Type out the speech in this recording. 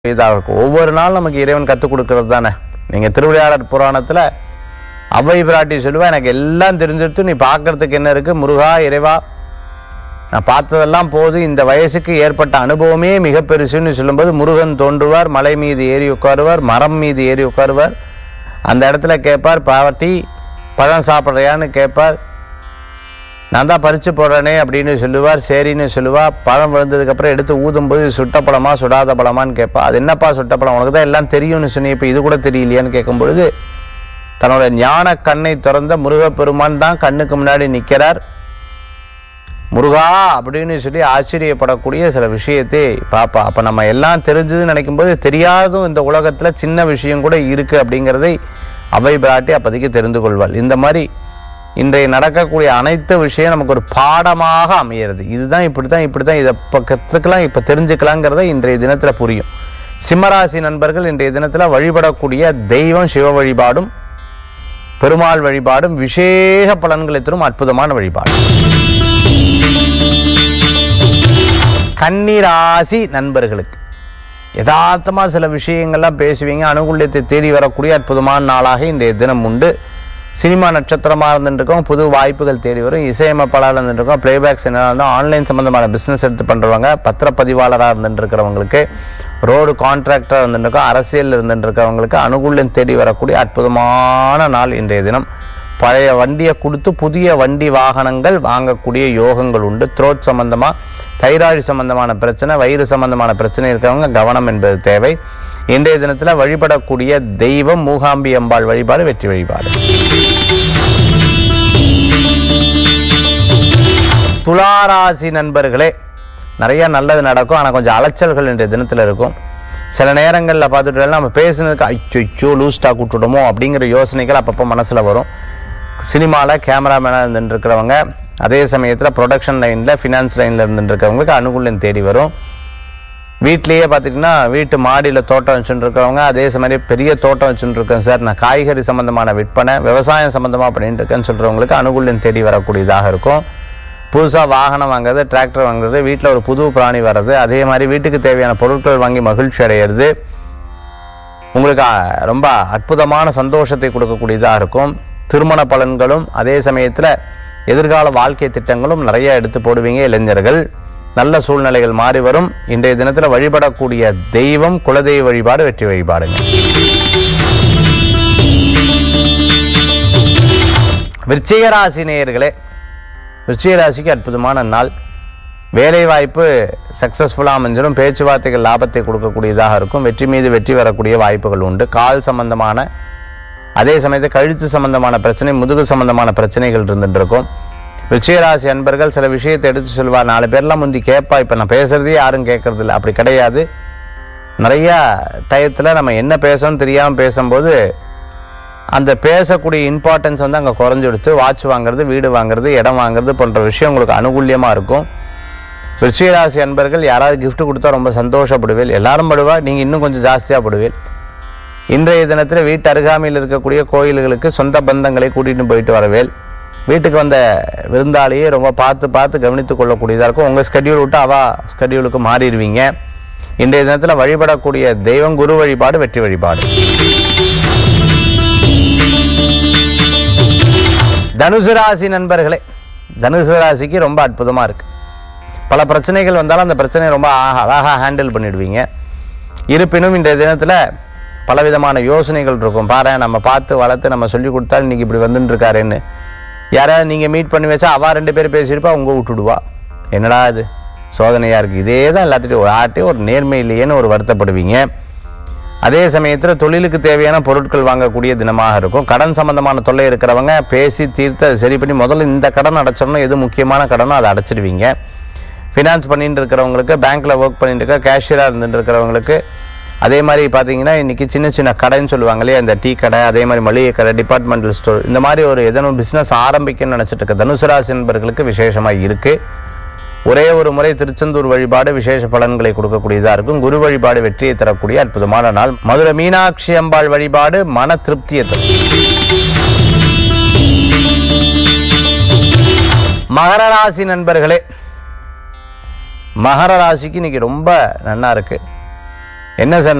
இதாக இருக்கும் ஒவ்வொரு நாளும் நமக்கு இறைவன் கற்றுக் கொடுக்கறது தானே நீங்கள் திருவிளையாடற் புராணத்தில் அவ்வை பிராட்டி சொல்லுவா எனக்கு எல்லாம் தெரிஞ்சிருத்து நீ பார்க்கறதுக்கு என்ன இருக்கு முருகா இறைவா நான் பார்த்ததெல்லாம் போது இந்த வயசுக்கு ஏற்பட்ட அனுபவமே மிக பெருசுன்னு சொல்லும்போது முருகன் தோன்றுவார் மலை மீது ஏறி உட்காருவார் மரம் மீது ஏறி உட்காருவார் அந்த இடத்துல கேட்பார் பாவட்டி பழம் சாப்பிட்றியான்னு கேட்பார் நான் தான் பறிச்சு போடுறேனே அப்படின்னு சொல்லுவார் சரின்னு சொல்லுவா பழம் விழுந்ததுக்கப்புறம் எடுத்து ஊதும்போது இது சுட்ட பழமா சுடாத பழமான்னு கேட்பா அது என்னப்பா சுட்ட பழம் உனக்கு தான் எல்லாம் தெரியும்னு சொன்னி இப்போ இது கூட தெரியலையான்னு கேட்கும் பொழுது தன்னோட ஞான கண்ணை திறந்த முருகப்பெருமான் தான் கண்ணுக்கு முன்னாடி நிற்கிறார் முருகா அப்படின்னு சொல்லி ஆச்சரியப்படக்கூடிய சில விஷயத்தை பாப்பா அப்போ நம்ம எல்லாம் தெரிஞ்சதுன்னு நினைக்கும்போது தெரியாதும் இந்த உலகத்தில் சின்ன விஷயம் கூட இருக்கு அப்படிங்கிறதை அவை பிராட்டி அப்போதைக்கு தெரிந்து கொள்வாள் இந்த மாதிரி இன்றைய நடக்கக்கூடிய அனைத்து விஷயம் நமக்கு ஒரு பாடமாக அமையிறது இதுதான் இப்படி தான் இப்படி தான் இதை இப்போ கற்றுக்கலாம் இப்போ தெரிஞ்சுக்கலாங்கிறத இன்றைய தினத்தில் புரியும் சிம்மராசி நண்பர்கள் இன்றைய தினத்தில் வழிபடக்கூடிய தெய்வம் சிவ வழிபாடும் பெருமாள் வழிபாடும் விசேஷ பலன்களை தரும் அற்புதமான வழிபாடு கன்னிராசி நண்பர்களுக்கு யதார்த்தமா சில விஷயங்கள்லாம் பேசுவீங்க அனுகூல்யத்தை தேடி வரக்கூடிய அற்புதமான நாளாக இன்றைய தினம் உண்டு சினிமா நட்சத்திரமாக இருந்துருக்கோம் புது வாய்ப்புகள் தேடி வரும் இசையமைப்பாளர் இருந்துருக்கோம் பிளேபேக் சின்ன ஆன்லைன் சம்மந்தமான பிஸ்னஸ் எடுத்து பண்ணுறவங்க பத்திரப்பதிவாளராக இருந்துருக்கிறவங்களுக்கு ரோடு கான்ட்ராக்டராக இருந்துருக்கோம் அரசியல் இருந்துருக்கிறவங்களுக்கு அனுகூல்யம் தேடி வரக்கூடிய அற்புதமான நாள் இன்றைய தினம் பழைய வண்டியை கொடுத்து புதிய வண்டி வாகனங்கள் வாங்கக்கூடிய யோகங்கள் உண்டு த்ரோட் சம்பந்தமாக தைராய்டு சம்பந்தமான பிரச்சனை வயிறு சம்பந்தமான பிரச்சனை இருக்கிறவங்க கவனம் என்பது தேவை இன்றைய தினத்தில் வழிபடக்கூடிய தெய்வம் மூகாம்பி அம்பாள் வழிபாடு வெற்றி வழிபாடு துளாராசி நண்பர்களே நிறைய நல்லது நடக்கும் ஆனால் கொஞ்சம் அலைச்சல்கள் இன்றைய தினத்தில் இருக்கும் சில நேரங்களில் பார்த்துட்டு நம்ம பேசுனதுக்கு அச்சோ லூஸ் ஸ்டாக் விட்டுடுமோ அப்படிங்கிற யோசனைகள் அப்பப்போ மனசில் வரும் சினிமாவில் கேமராமேனாக இருந்துட்டு இருக்கிறவங்க அதே சமயத்தில் ப்ரொடக்ஷன் லைனில் ஃபினான்ஸ் லைனில் இருந்துட்டு இருக்கிறவங்களுக்கு அனுகூலம் தேடி வரும் வீட்லேயே பார்த்திங்கன்னா வீட்டு மாடியில் தோட்டம் வச்சுட்டு இருக்கவங்க அதே சமயம் பெரிய தோட்டம் வச்சுட்டு இருக்கேன் சார் நான் காய்கறி சம்மந்தமான விற்பனை விவசாயம் சம்மந்தமாக பண்ணிட்டு இருக்கேன்னு சொல்கிறவங்களுக்கு அனுகூல்யம் தேடி வரக்கூடியதாக இருக்கும் புதுசாக வாகனம் வாங்குறது டிராக்டர் வாங்குறது வீட்டில் ஒரு புது பிராணி வர்றது அதே மாதிரி வீட்டுக்கு தேவையான பொருட்கள் வாங்கி மகிழ்ச்சி அடையிறது உங்களுக்கு அஹ், ரொம்ப அற்புதமான சந்தோஷத்தை கொடுக்கக்கூடியதாக இருக்கும் திருமண பலன்களும் அதே சமயத்தில் எதிர்கால வாழ்க்கை திட்டங்களும் நிறைய எடுத்து போடுவீங்க இளைஞர்கள் நல்ல சூழ்நிலைகள் மாறி வரும் இன்றைய தினத்தில் வழிபடக்கூடிய தெய்வம் குலதெய்வ வழிபாடு வெற்றி வழிபாடுங்க விருச்சிக ராசி நேயர்களே விருச்சிக ராசிக்கு அற்புதமான நாள் வேலை வாய்ப்பு சக்ஸஸ்ஃபுல்லாக அமைஞ்சிடும் பேச்சுவார்த்தைகள் லாபத்தை கொடுக்கக்கூடியதாக இருக்கும் வெற்றி மீது வெற்றி வரக்கூடிய வாய்ப்புகள் உண்டு கால் சம்பந்தமான அதே சமயத்தில் கழுத்து சம்பந்தமான பிரச்சனை முதுகு சம்பந்தமான பிரச்சனைகள் இருந்துட்டு இருக்கும் விருச்சிகராசி அன்பர்கள் சில விஷயத்தை எடுத்து சொல்லுவார் நாலு பேர்லாம் முந்தி கேட்பா இப்போ நான் பேசுறதே யாரும் கேட்கறது இல்லை அப்படி கிடையாது நிறைய டயத்தில் நம்ம என்ன பேசணும்னு தெரியாமல் பேசும்போது அந்த பேசக்கூடிய இம்பார்ட்டன்ஸ் வந்து அங்கே குறைஞ்சிடுத்து வாட்ச் வாங்குறது வீடு வாங்குறது இடம் வாங்குறது போன்ற விஷயம் உங்களுக்கு அனுகூல்யமாக இருக்கும் விருச்சிகராசி அன்பர்கள் யாராவது gift கொடுத்தா ரொம்ப சந்தோஷப்படுவேல் எல்லாரும் படுவா நீங்கள் இன்னும் கொஞ்சம் ஜாஸ்தியாக படுவேல் இன்றைய தினத்தில் வீட்டு அருகாமையில் இருக்கக்கூடிய கோயில்களுக்கு சொந்த பந்தங்களை கூட்டிட்டு போயிட்டு வரவேல் வீட்டுக்கு வந்த விருந்தாளியை ரொம்ப பார்த்து பார்த்து கவனித்து கொள்ளக்கூடியதாக இருக்கும் உங்கள் ஸ்கெடியூல் விட்டு அவா ஸ்கெடியூலுக்கு மாறிடுவீங்க இன்றைய தினத்தில் வழிபடக்கூடிய தெய்வம் குரு வழிபாடு வெற்றி வழிபாடு தனுசு ராசி நண்பர்களே தனுசு ராசிக்கு ரொம்ப அற்புதமாக இருக்கு பல பிரச்சனைகள் வந்தாலும் அந்த பிரச்சனையை ரொம்ப அழகா- அழகா ஹேண்டில் பண்ணிடுவீங்க இருப்பினும் இன்றைய தினத்தில் பலவிதமான யோசனைகள் இருக்கும் பாரு நம்ம பார்த்து வளர்த்து நம்ம சொல்லி கொடுத்தா இன்னைக்கு இப்படி வந்துட்டு இருக்காருன்னு யாராவது நீங்கள் மீட் பண்ணி வச்சா அவள் ரெண்டு பேர் பேசியிருப்பா உங்க விட்டுடுவா என்னடா இது சோதனையாக இருக்குது இதே தான் எல்லாத்துட்டையும் ஒரு ஆட்டையும் ஒரு நேர்மை இல்லையேன்னு ஒரு வருத்தப்படுவீங்க அதே சமயத்தில் தொழிலுக்கு தேவையான பொருட்கள் வாங்கக்கூடிய தினமாக இருக்கும் கடன் சம்பந்தமான தொல்லை இருக்கிறவங்க பேசி தீர்த்து அதை சரி பண்ணி முதல்ல இந்த கடன் அடைச்சிடணும் எது முக்கியமான கடனோ அதை அடைச்சிடுவீங்க ஃபினான்ஸ் பண்ணிட்டு இருக்கிறவங்களுக்கு பேங்க்கில் ஒர்க் பண்ணிட்டு இருக்க கேஷியராக இருந்துட்டு இருக்கிறவங்களுக்கு அதே மாதிரி பார்த்தீங்கன்னா இன்றைக்கி சின்ன சின்ன கடைன்னு சொல்லுவாங்க இல்லையா இந்த டீ கடை அதே மாதிரி மளிகை கடை டிபார்ட்மெண்டல் ஸ்டோர் இந்த மாதிரி ஒரு எதனும் பிஸ்னஸ் ஆரம்பிக்கணும்னு நினச்சிட்டு இருக்க தனுசு ராசி நண்பர்களுக்கு விசேஷமாக இருக்குது ஒரே ஒரு முறை திருச்செந்தூர் வழிபாடு விசேஷ பலன்களை கொடுக்கக்கூடியதாக இருக்கும் குரு வழிபாடு வெற்றியை தரக்கூடிய அற்புதமான நாள் மதுரை மீனாட்சி அம்பாள் வழிபாடு மன திருப்தியை தரும் மகர ராசி நண்பர்களே மகர ராசிக்கு இன்னைக்கு ரொம்ப நன்னா இருக்கு என்ன சார்